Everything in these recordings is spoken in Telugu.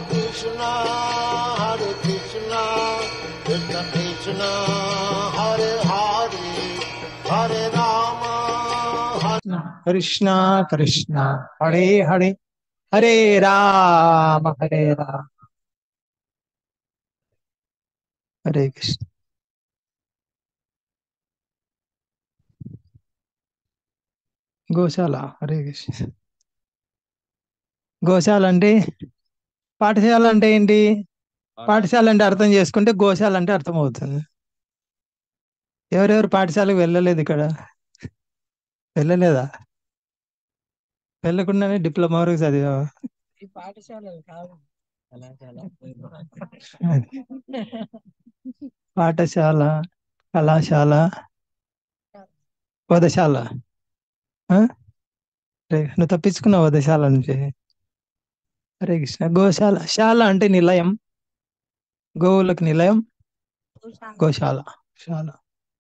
Krishna, Hare Krishna, Krishna Krishna, Hare Hare, Hare Rama, Hare Krishna Krishna Hare Hare Hare Rama Hare Rama Hare Krishna గోశాల హరే కృష్ణ గోశాల అంటే పాఠశాల అంటే ఏంటి పాఠశాల అంటే అర్థం చేసుకుంటే గోశాల అంటే అర్థం అవుతుంది ఎవరెవరు పాఠశాలకు వెళ్ళలేదు ఇక్కడ వెళ్ళలేదా వెళ్ళకుండానే డిప్లొమా వరకు చదివావా ఈ పాఠశాలలు కావు కళాశాల పాఠశాల కళాశాల వధశాల ఆ? రే, నువ్వు తప్పించుకున్నావు వధశాల నుంచి హరే కృష్ణ గోశాల శాల అంటే నిలయం గోవులకు నిలయం గోశాల శాల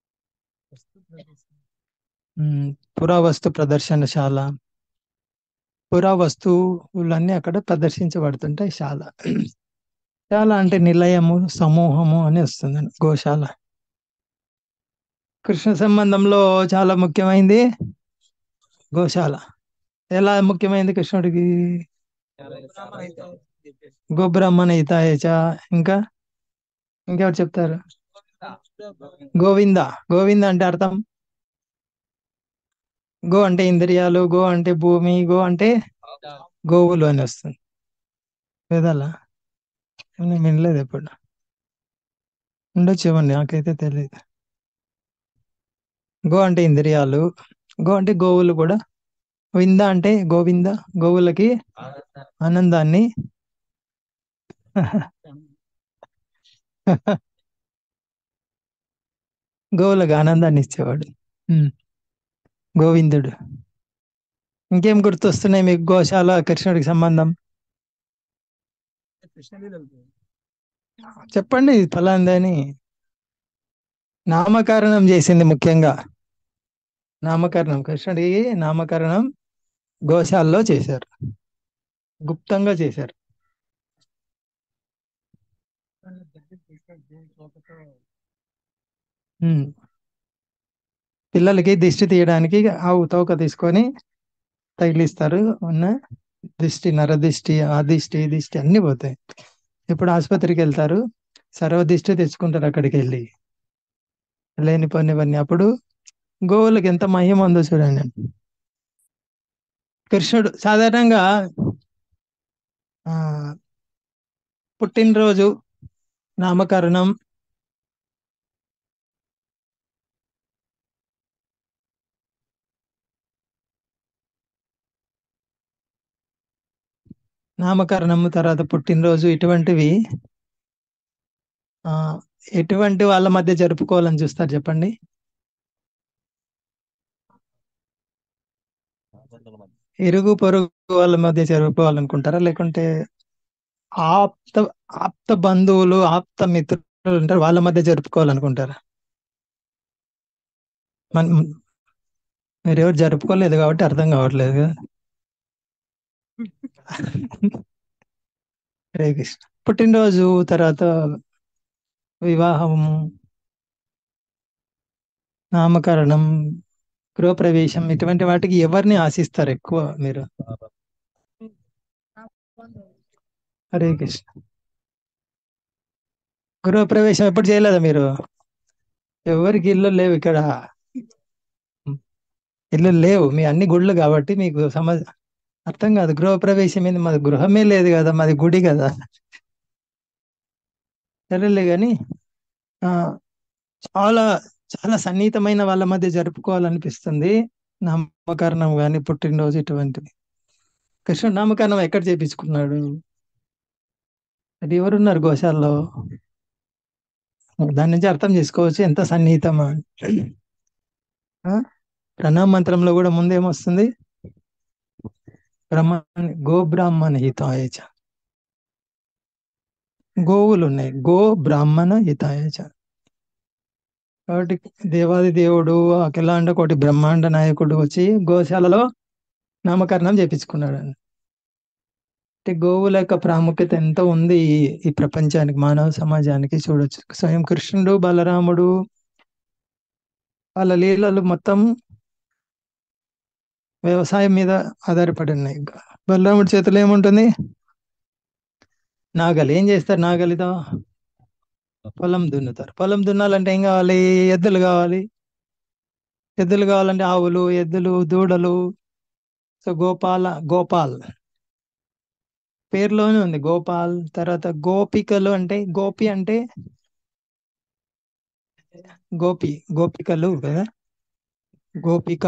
ఉమ్, పురావస్తు ప్రదర్శనశాల పురావస్తువులన్నీ అక్కడ ప్రదర్శించబడుతుంటాయి శాల శాల అంటే నిలయము సమూహము అని వస్తుంది గోశాల కృష్ణ సంబంధంలో చాలా ముఖ్యమైనది గోశాల ఎలా ముఖ్యమైనది కృష్ణుడికి గోబ్రహ్మణ హితాయచ ఇంకా ఇంకెవరు చెప్తారు గోవింద గోవింద అంటే అర్థం గో అంటే ఇంద్రియాలు గో అంటే భూమి గో అంటే గోవులు అని వస్తుంది వేదాలా నేను వినలేదు ఎప్పుడు ఉండొచ్చు ఇవ్వండి నాకైతే తెలియదు గో అంటే ఇంద్రియాలు గో అంటే గోవులు కూడా వింద అంటే గోవింద గోవులకి ఆనందాన్ని గోవులకు ఆనందాన్ని ఇచ్చేవాడు ఉమ్. గోవిందుడు ఇంకేం గుర్తొస్తున్నాయి మీకు గోశాల కృష్ణుడికి సంబంధం చెప్పండి ఫలాందని నామకరణం చేసింది ముఖ్యంగా నామకరణం కృష్ణుడికి నామకరణం గోశాలలో చేశారు గుప్తంగా చేశారు ఉమ్. పిల్లలకి దిష్టి తీయడానికి ఆవు తోక తీసుకొని తగిలిస్తారు ఉన్న దిష్టి నరదిష్టి ఆ దిష్టి ఈ దిష్టి అన్ని పోతాయి ఇప్పుడు ఆసుపత్రికి వెళ్తారు సర్వ దిష్టి తెచ్చుకుంటారు అక్కడికి వెళ్ళి లేనిపోనివన్నీ అప్పుడు గోవులకు ఎంత మహిమ ఉందో చూడండి కృష్ణుడు సాధారణంగా ఆ పుట్టినరోజు నామకరణం నామకరణం తర్వాత పుట్టినరోజు ఇటువంటివి ఆ ఎటువంటి వాళ్ళ మధ్య జరుపుకోవాలని చూస్తారు చెప్పండి ఇరుగు పొరుగు వాళ్ళ మధ్య జరుపుకోవాలనుకుంటారా లేకుంటే ఆప్త ఆప్త బంధువులు ఆప్త మిత్రులు ఉంటారు వాళ్ళ మధ్య జరుపుకోవాలనుకుంటారా మన మీరు ఎవరు జరుపుకోలేదు కాబట్టి అర్థం కావట్లేదు కదా హరే కృష్ణ పుట్టినరోజు తర్వాత వివాహము నామకరణం గృహప్రవేశం ఇటువంటి వాటికి ఎవరిని ఆశిస్తారు ఎక్కువ మీరు హరే కృష్ణ గృహప్రవేశం ఎప్పుడు చేయలేదా మీరు ఎవరికి ఇల్లు లేవు ఇక్కడ ఇల్లు లేవు మీ అన్ని గుళ్ళు కాబట్టి మీకు సమ అర్థం కాదు గృహప్రవేశం ఏంది మాది గృహమే లేదు కదా మాది గుడి కదా సరేలే కానీ ఆ చాలా చాలా సన్నిహితమైన వాళ్ళ మధ్య జరుపుకోవాలనిపిస్తుంది నామకరణం కానీ పుట్టినరోజు ఇటువంటివి కృష్ణుడు నామకరణం ఎక్కడ చేపించుకున్నాడు అది ఎవరున్నారు గోశాలలో దాని నుంచి అర్థం చేసుకోవచ్చు ఎంత సన్నిహితమా ఆ? ప్రణామ మంత్రంలో కూడా ముందేమొస్తుంది బ్రహ్మణ గోబ్రాహ్మణ హితాయచ గోవులు ఉన్నాయి గో బ్రాహ్మణ హితాయచ కాబట్టి దేవాది దేవుడు అఖిలాండ కోటి బ్రహ్మాండ నాయకుడు వచ్చి గోశాలలో నామకరణం చేపించుకున్నాడు అంటే గోవుల యొక్క ప్రాముఖ్యత ఎంత ఉంది ఈ ఈ ప్రపంచానికి మానవ సమాజానికి చూడొచ్చు స్వయం కృష్ణుడు బలరాముడు వాళ్ళ లీలలు మొత్తం వ్యవసాయం మీద ఆధారపడి ఉన్నాయి బలరాముడి చేతిలో ఏముంటుంది నాగలి ఏం చేస్తారు నాగలితో పొలం దున్నుతారు పొలం దున్నాలంటే ఏం కావాలి ఎద్దులు కావాలి ఎద్దులు కావాలంటే ఆవులు ఎద్దులు దూడలు సో గోపాల గోపాల్ పేరులోనే ఉంది గోపాల్ తర్వాత గోపికలు అంటే గోపి అంటే గోపి గోపికలు కదా గోపిక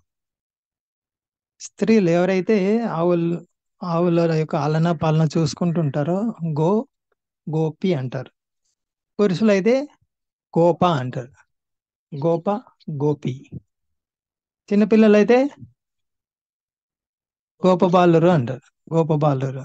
స్త్రీలు ఎవరైతే ఆవులు ఆవుల యొక్క ఆలన పాలన చూసుకుంటుంటారో గో గోపి అంటారు పురుషులైతే గోప అంటారు గోప గోపి చిన్నపిల్లలైతే గోపబాలురు అంటారు గోపబాలురు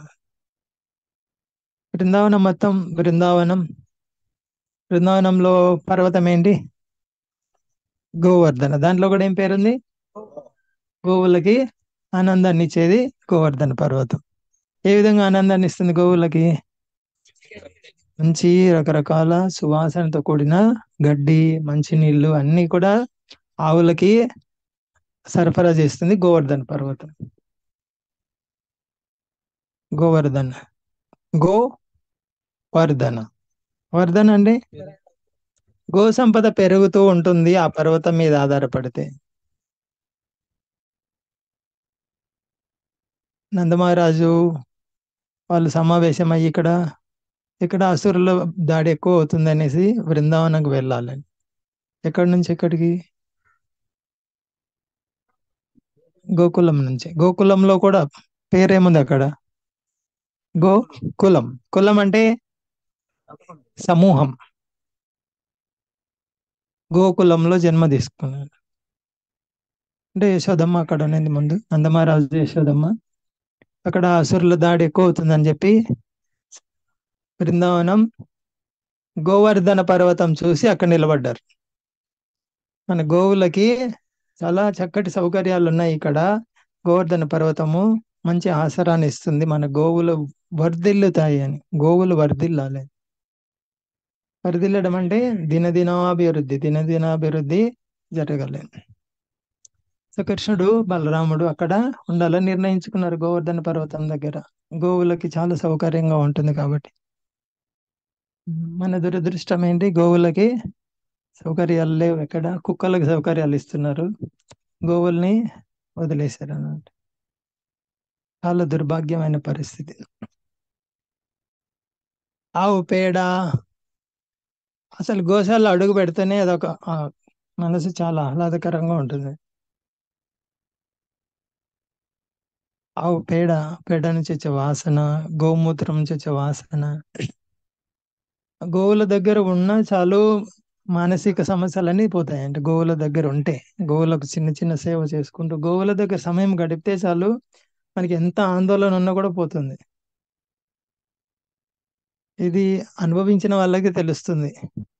బృందావనం మొత్తం బృందావనం బృందావనంలో పర్వతం ఏంటి గోవర్ధన దాంట్లో కూడా ఏం పేరుంది గోవులకి ఆనందాన్ని ఇచ్చేది గోవర్ధన పర్వతం ఏ విధంగా ఆనందాన్ని ఇస్తుంది గోవులకి మంచి రకరకాల సువాసనతో కూడిన గడ్డి మంచి నీళ్లు అన్ని కూడా ఆవులకి సరఫరా చేస్తుంది గోవర్ధన పర్వతం గోవర్ధన్ గో వర్ధన వర్ధన అంటే గో సంపద పెరుగుతూ ఉంటుంది ఆ పర్వతం మీద ఆధారపడితే నందమహారాజు వాళ్ళు సమావేశమయ్యి ఇక్కడ ఇక్కడ అసురుల దాడి ఎక్కువ అవుతుంది అనేసి బృందావనంకి వెళ్ళాలని ఎక్కడి నుంచి ఎక్కడికి గోకులం నుంచి గోకులంలో కూడా పేరేముంది అక్కడ గో కులం కులం అంటే సమూహం గోకులంలో జన్మ తీసుకున్నాడు అంటే యశోదమ్మ అక్కడ ఉన్నది ముందు నందమహారాజు యశోదమ్మ అక్కడ అసురుల దాడి ఎక్కువ అవుతుందని చెప్పి బృందావనం గోవర్ధన పర్వతం చూసి అక్కడ నిలబడ్డారు మన గోవులకి చాలా చక్కటి సౌకర్యాలు ఉన్నాయి ఇక్కడ గోవర్ధన పర్వతము మంచి ఆసరాన్ని ఇస్తుంది మన గోవులు వర్ధిల్లుతాయి అని గోవులు వర్ధిల్లాలి వర్ధిల్లడం అంటే దినదినాభివృద్ధి దినదినాభివృద్ధి జరగలేదు సో కృష్ణుడు బలరాముడు అక్కడ ఉండాలని నిర్ణయించుకున్నారు గోవర్ధన పర్వతం దగ్గర గోవులకి చాలా సౌకర్యంగా ఉంటుంది కాబట్టి మన దురదృష్టం ఏంటి గోవులకి సౌకర్యాలు లేవు ఎక్కడ కుక్కలకు సౌకర్యాలు ఇస్తున్నారు గోవుల్ని వదిలేశారు అన్నమాట చాలా దుర్భాగ్యమైన పరిస్థితి ఆవు పేడ అసలు గోశాలలో అడుగు పెడితేనే అదొక ఆ, మనసు చాలా ఆహ్లాదకరంగా ఉంటుంది ఆవు పేడ పేడ నుంచి వచ్చే వాసన గోమూత్రం నుంచి వచ్చే వాసన గోవుల దగ్గర ఉన్న చాలు మానసిక సమస్యలన్నీ పోతాయి అంటే గోవుల దగ్గర ఉంటే గోవులకు చిన్న చిన్న సేవ చేసుకుంటూ గోవుల దగ్గర సమయం గడిపితే చాలు మనకి ఎంత ఆందోళన ఉన్నా కూడా పోతుంది ఇది అనుభవించిన వాళ్ళకి తెలుస్తుంది